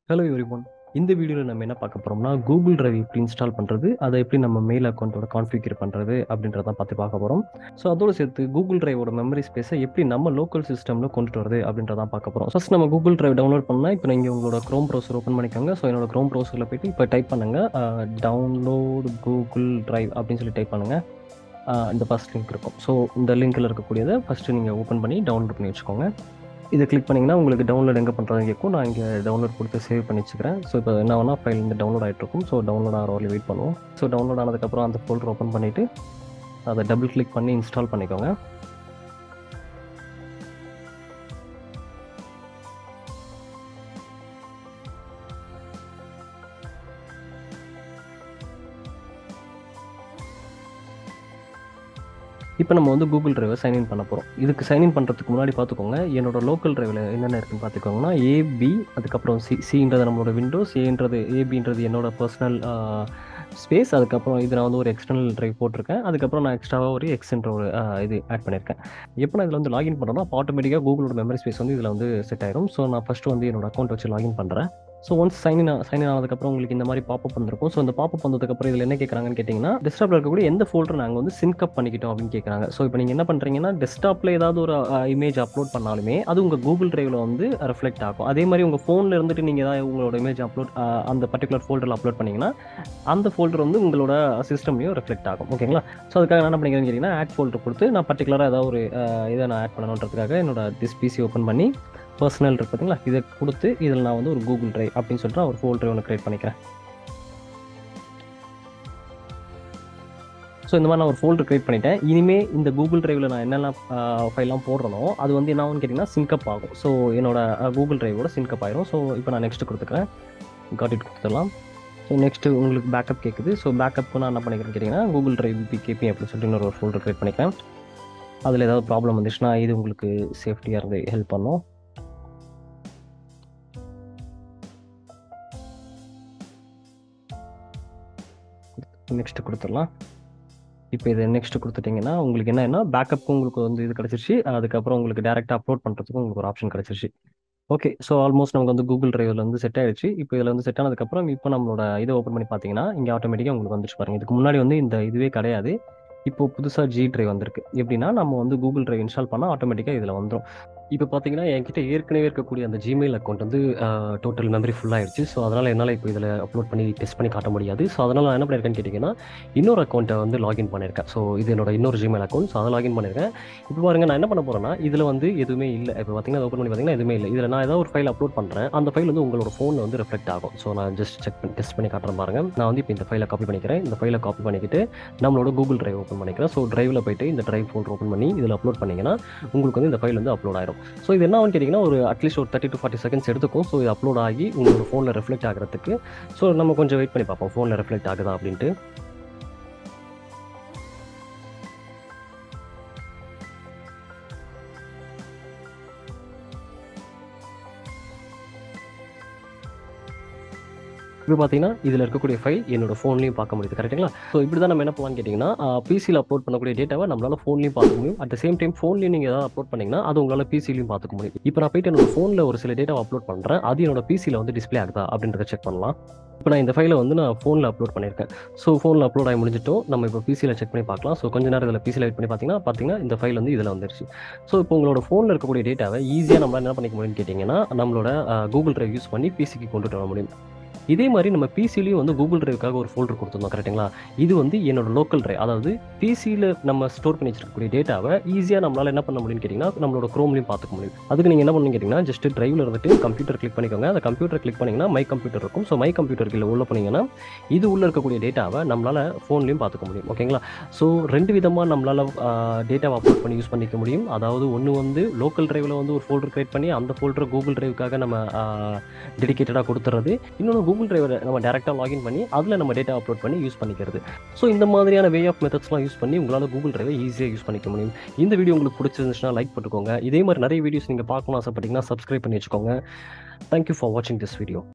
hello everyone இந்த வீடியோவில் நம்ம என்ன பார்க்க போகிறோம்னா கூகுள் டிரைவ் எப்படி இன்ஸ்டால் பண்ணுறது அதை எப்படி நம்ம மெயில் அக்கௌண்ட்டோட கான்ஃபிகர் பண்ணுறது அப்படின்றத பார்த்து பார்க்க போகிறோம் ஸோ அதோட சேர்த்து கூகுள் டிரைவோட மெமரி ஸ்பேஸை எப்படி நம்ம லோக்கல் சிஸ்டமில் கொண்டுட்டு வருது அப்படின்றதான் பார்க்க போகிறோம் ஃபஸ்ட் நம்ம கூகுள் டிரைவ் டவுன்லோட் பண்ணால் இப்போ நீங்கள் உங்களோட க்ரோம் ப்ரௌசர் ஓப்பன் பண்ணிக்கோங்க ஸோ என்னோட க்ரோம் ப்ரௌசரில் போயிட்டு இப்போ டைப் பண்ணுங்கள் டவுன்லோட் கூகுள் டிரைவ் அப்படின்னு சொல்லி டைப் பண்ணுங்கள் இந்த ஃபஸ்ட் லிங்க் இருக்கும் ஸோ இந்த லிங்க்கில் இருக்கக்கூடியதை ஃபஸ்ட்டு நீங்கள் ஓப்பன் பண்ணி டவுன்லோட் பண்ணி வச்சுக்கோங்க இதை கிளிக் பண்ணிங்கன்னா உங்களுக்கு டவுன்லோட் எங்கே பண்ணுறது கேட்கும் நான் இங்கே டவுன்லோட் கொடுத்து சேவ் பண்ணி வச்சுக்கிறேன் ஸோ இப்போ என்ன வேணா ஃபைல் இந்த டவுன்லோட் ஆகிட்டு இருக்கும் ஸோ டவுன்லோட் ஆகிற வரலையும் வெயிட் பண்ணுவோம் ஸோ டவுன்லோட் ஆனதுக்கப்புறம் அந்த ஃபோல்டர் ஓப்பன் பண்ணிவிட்டு அதை டபுள் கிளிக் பண்ணி இன்ஸ்டால் பண்ணிக்கோங்க இப்போ நம்ம வந்து கூகுள் டிரைவை சைன்இன் பண்ண போகிறோம் இதுக்கு சைன்இன் பண்ணுறதுக்கு முன்னாடி பார்த்துக்கோங்க என்னோட லோக்கல் டிரைவில் என்னென்ன இருக்குன்னு பார்த்துக்கோங்கன்னா ஏபி அதுக்கப்புறம் சி சின்றது நம்மளோட விண்டோஸ் ஏன்றது ஏபின்றது என்னோட பர்சனல் ஸ்பேஸ் அதுக்கப்புறம் இது நான் வந்து ஒரு எக்ஸ்டர்னல் டிரைவ் போட்டிருக்கேன் அதுக்கப்புறம் நான் எக்ஸ்ட்ராவாக ஒரு எக்ஸ்ன்ற ஒரு இது ஆட் பண்ணியிருக்கேன் எப்போ நான் இதில் வந்து லாகின் பண்ணுறேன்னா அப்போ ஆட்டோமேட்டிக்காக கூகுளோட மெமரி ஸ்பேஸ் வந்து இதில் வந்து செட் ஆயிரும் ஸோ நான் ஃபஸ்ட்டு வந்து என்னோட அக்கௌண்ட் வச்சு லாகின் பண்ணுறேன் so once sign in sign in ஆனதுக்கப்புறம் உங்களுக்கு இந்த மாதிரி பாப்பப் வந்திருக்கும் ஸோ இந்த பாப்பப் வந்ததுக்கப்புறம் இதில் என்ன கேட்குறாங்கன்னு கேட்டிங்கன்னா டெஸ்க்டாப்பில் இருக்கக்கூடிய எந்த ஃபோல்டர் நாங்கள் வந்து சிங்க் அப் பண்ணிக்கிட்டோம் அப்படின்னு கேட்குறாங்க ஸோ இப்போ நீங்கள் என்ன பண்ணுறீங்கன்னா டெஸ்க்டாப்பில் ஏதாவது ஒரு இமேஜ் அப்லோட் பண்ணாலுமே அது உங்கள் கூகுள் டிரைவில் வந்து ரெஃப்ளெக்ட் ஆகும் அதே மாதிரி உங்கள் ஃபோனில் இருந்துட்டு நீங்கள் ஏதாவது உங்களோட இமேஜ் அப்லோட் அந்த பர்டிகுலர் ஃபோல்டரில் அப்லோட் பண்ணிங்கன்னா அந்த ஃபோல்டர் வந்து உங்களோட சிஸ்டம்லையும் ரெஃப்ளெக்ட் ஆகும் ஓகேங்களா ஸோ அதுக்காக என்ன பண்ணிக்கிறேன்னு கேட்டிங்கன்னா ஆட் ஃபோல்டர் கொடுத்து நான் பர்டிகுலராக ஏதாவது ஒரு இதை நான் ஆட் பண்ணணுன்றதுக்காக என்னோட டிஸ் பிசி ஓப்பன் பண்ணி பர்சனல் இருக்கு பார்த்தீங்களா இதை கொடுத்து இதில் நான் வந்து ஒரு கூகுள் ட்ரைவ் அப்படின்னு சொல்லிட்டு ஒரு ஃபோல்டர் ஒன்று க்ரியேட் பண்ணிக்கிறேன் ஸோ இந்த மாதிரி நான் ஒரு ஃபோல்டர் க்ரியேட் பண்ணிட்டேன் இனிமேல் இந்த கூகுள் ட்ரைவில் நான் என்னென்ன ஃபைல்லாம் போடுறனோ அது வந்து என்ன ஆகும்னு கேட்டிங்கன்னா சிங்க்அப் ஆகும் ஸோ என்னோட கூகுள் ட்ரைவோட சிங்க்அப் ஆயிரும் ஸோ இப்போ நான் நெக்ஸ்ட் கொடுத்துக்கிறேன் காட் இட் கொடுத்துடலாம் ஸோ நெக்ஸ்ட்டு உங்களுக்கு பேக்கப் கேட்குது ஸோ பேக்கப்புக்கு நான் என்ன பண்ணிக்கிறேன்னு கேட்டிங்கன்னா கூகுள் ட்ரைவ் பிகேபி அப்படின்னு சொல்லிட்டு இன்னொரு ஃபோல்டர் க்ரியேட் பண்ணிக்கிறேன் அதில் ஏதாவது ப்ராப்ளம் வந்துச்சுன்னா இது உங்களுக்கு சேஃப்டியாக இருந்து ஹெல்ப் பண்ணும் நெக்ஸ்ட் கொடுத்துடலாம் இப்போ இதை நெக்ஸ்ட் கொடுத்துட்டிங்கன்னா உங்களுக்கு என்னன்னா பேக்கப்புக்கும் உங்களுக்கு வந்து இது கிடச்சிருச்சு அதுக்கப்புறம் உங்களுக்கு டேரெக்டாக அப்லோட் பண்ணுறதுக்கும் உங்களுக்கு ஒரு ஆப்ஷன் கிடச்சிருச்சு ஓகே ஸோ ஆல்மோஸ்ட் நமக்கு வந்து கூகுள் டிரைவில் வந்து செட் ஆயிடுச்சு இப்போ இதில் வந்து செட் ஆனதுக்கப்புறம் இப்போ நம்மளோட இதை ஓப்பன் பண்ணி பார்த்தீங்கன்னா இங்கே ஆட்டோமேட்டிக்காக உங்களுக்கு வந்துச்சு பாருங்க இதுக்கு முன்னாடி வந்து இந்த இதுவே கிடையாது இப்போ புதுசாக ஜி ட்ரைவ் வந்திருக்கு எப்படின்னா நம்ம வந்து கூகுள் ட்ரைவ் இன்ஸ்டால் பண்ணால் ஆட்டோமேட்டிக்காக இதில் வந்துடும் இப்போ பார்த்தீங்கன்னா என்கிட்ட ஏற்கனவே இருக்கக்கூடிய அந்த ஜிமெயில் அக்கௌண்ட் வந்து டோட்டல் மெமரி ஃபுல்லாகிடுச்சு ஸோ அதனால் என்னால் இப்போ இதில் அப்லோட் பண்ணி டெஸ்ட் பண்ணி காட்ட முடியாது ஸோ அதனால் நான் என்ன பண்ணியிருக்கேன்னு கேட்டிங்கன்னா இன்னொரு அக்கௌண்ட்டை வந்து லாகின் பண்ணியிருக்கேன் ஸோ இது என்னோட இன்னொரு ஜிமெயில் அக்கௌண்ட் ஸோ அதை லாகின் பண்ணியிருக்கேன் இப்போ பாருங்க நான் என்ன பண்ண போகிறேன்னா இதில் வந்து எதுவுமே இல்லை இப்போ பார்த்தீங்கன்னா ஓப்பன் பண்ணி பார்த்தீங்கன்னா எதுவுமே இல்லை இதில் நான் ஏதாவது ஒரு ஃபைல் அப்லோட் பண்ணுறேன் அந்த ஃபைல் வந்து உங்களோட ஃபோனில் வந்து ரிஃப்ளெக்ட் ஆகும் ஸோ நான் ஜஸ்ட் செக் பண்ணி டெஸ்ட் பண்ணி காட்டுறேன் பாருங்க நான் வந்து இப்போ இந்த ஃபைலை காப்பி பண்ணிக்கிறேன் இந்த ஃபைலை காப்பி பண்ணிக்கிட்டு நம்மளோட கூகுள் டிரைவ் ஓப்பன் பண்ணிக்கிறேன் ஸோ டிரைவில் போயிட்டு இந்த டிரைவ் ஃபோல்டர் ஓப்பன் பண்ணி இதில் அப்லோட் பண்ணிங்கன்னா உங்களுக்கு வந்து இந்த ஃபைல் வந்து அப்லோட் ஆயிரும் ஸோ இது என்ன கேட்டிங்கன்னா ஒரு அட்லீஸ்ட் ஒரு தேர்ட்டி டு ஃபார்ட்டி செகண்ட்ஸ் எடுத்துக்கும் ஸோ இது அப்லோட் ஆகி உங்களோட ஃபோனில் ரிஃப்ளெக்ட் ஆகிறதுக்கு ஸோ நம்ம கொஞ்சம் வெயிட் பண்ணி பார்ப்போம் ஃபோனில் ரிஃப்ளெக்ட் ஆகுதா அப்படின்ட்டு இப்போ பார்த்தீங்கன்னா இதில் இருக்கக்கூடிய ஃபைல் என்னோட ஃபோன்லையும் பார்க்க முடியுது கரெக்டுங்களா ஸோ இப்படி தான் நம்ம என்ன பண்ணலாம்னு கேட்டிங்கன்னா பிசியில் அப்லோட் பண்ணக்கூடிய டேட்டாவை நம்மளால் ஃபோன்லையும் பார்க்க முடியும் அட் த சேம் டைம் ஃபோன்லையும் நீங்கள் ஏதாவது அப்லோட் பண்ணிங்கன்னா அது உங்களால் பிசிலையும் பார்த்துக்க முடியும் இப்போ நான் போயிட்டு என்னோட ஃபோனில் ஒரு சில டேட்டாவை அப்லோட் பண்ணுறேன் அது என்னோட பிசியில் வந்து டிஸ்பிளே ஆகுதா அப்படின்றத செக் பண்ணலாம் இப்போ நான் இந்த ஃபைலை வந்து நான் ஃபோனில் அப்லோட் பண்ணியிருக்கேன் ஸோ ஃபோனில் அப்லோட் ஆகி முடிஞ்சிட்டோம் நம்ம இப்போ பிசியில் செக் பண்ணி பார்க்கலாம் ஸோ கொஞ்ச நேரம் இதில் பிசியில் வெயிட் பண்ணி பார்த்தீங்கன்னா பார்த்தீங்கன்னா இந்த ஃபைல் வந்து இதில் வந்துருச்சு ஸோ இப்போ உங்களோட ஃபோனில் இருக்கக்கூடிய டேட்டாவை ஈஸியாக நம்மளால் என்ன பண்ணிக்க முடியும்னு கேட்டிங்கன்னா நம்மளோட கூகுள் ட்ரைவ் யூஸ் பண்ணி பிசிக்கு கொண்டுட்டு வர முடியும் இதே மாதிரி நம்ம பிசிலையும் வந்து கூகுள் டிரைவுக்காக ஒரு ஃபோல்டர் கொடுத்துருந்தோம் கரெக்டுங்களா இது வந்து என்னோட லோக்கல் டிரைவ் அதாவது பிசியில் நம்ம ஸ்டோர் பண்ணி வச்சிருக்கக்கூடிய டேட்டாவை ஈஸியாக நம்மளால் என்ன பண்ண முடியும்னு கேட்டிங்கன்னா நம்மளோட க்ரோம்லையும் பார்த்துக்க முடியும் அதுக்கு நீங்கள் என்ன பண்ணுங்க கேட்டிங்கன்னா ஜஸ்ட் டிரைவில் இருந்துட்டு கம்ப்யூட்டர் கிளிக் பண்ணிக்கோங்க அந்த கம்ப்யூட்டர் கிளிக் பண்ணிங்கன்னா மை கம்ப்யூட்டர் இருக்கும் ஸோ மை கம்ப்யூட்டருக்கு உள்ள போனீங்கன்னா இது உள்ளே இருக்கக்கூடிய டேட்டாவை நம்மளால் ஃபோன்லையும் பார்த்துக்க முடியும் ஓகேங்களா ஸோ ரெண்டு விதமாக நம்மளால் டேட்டாவை அப்லோட் பண்ணி யூஸ் பண்ணிக்க முடியும் அதாவது ஒன்று வந்து லோக்கல் டிரைவில் வந்து ஒரு ஃபோல்டர் கிரியேட் பண்ணி அந்த ஃபோல்டர் கூகுள் டிரைவுக்காக நம்ம டெடிக்கேட்டடாக கொடுத்துறது இன்னொன்று கூகுள் டிரைவரை நம்ம டேரெக்டாக லாகின் பண்ணி அதில் நம்ம டேட்டா அப்லோட் பண்ணி யூஸ் பண்ணிக்கிறது ஸோ இந்த மாதிரியான வே ஆஃப் மெத்தட்ஸ்லாம் யூஸ் பண்ணி உங்களால் கூகுள் டிரைவை ஈஸியாக யூஸ் பண்ணிக்க முடியும் இந்த வீடியோ உங்களுக்கு பிடிச்சிருந்துச்சுன்னா லைக் பண்ணிக்கோங்க இதே மாதிரி நிறைய வீடியோஸ் நீங்கள் பார்க்கணும் ஆசைப்பட்டீங்கன்னா சப்ஸ்கிரைப் பண்ணி வச்சுக்கோங்க தேங்க்யூ ஃபார் வாட்சிங் திஸ் வீடியோ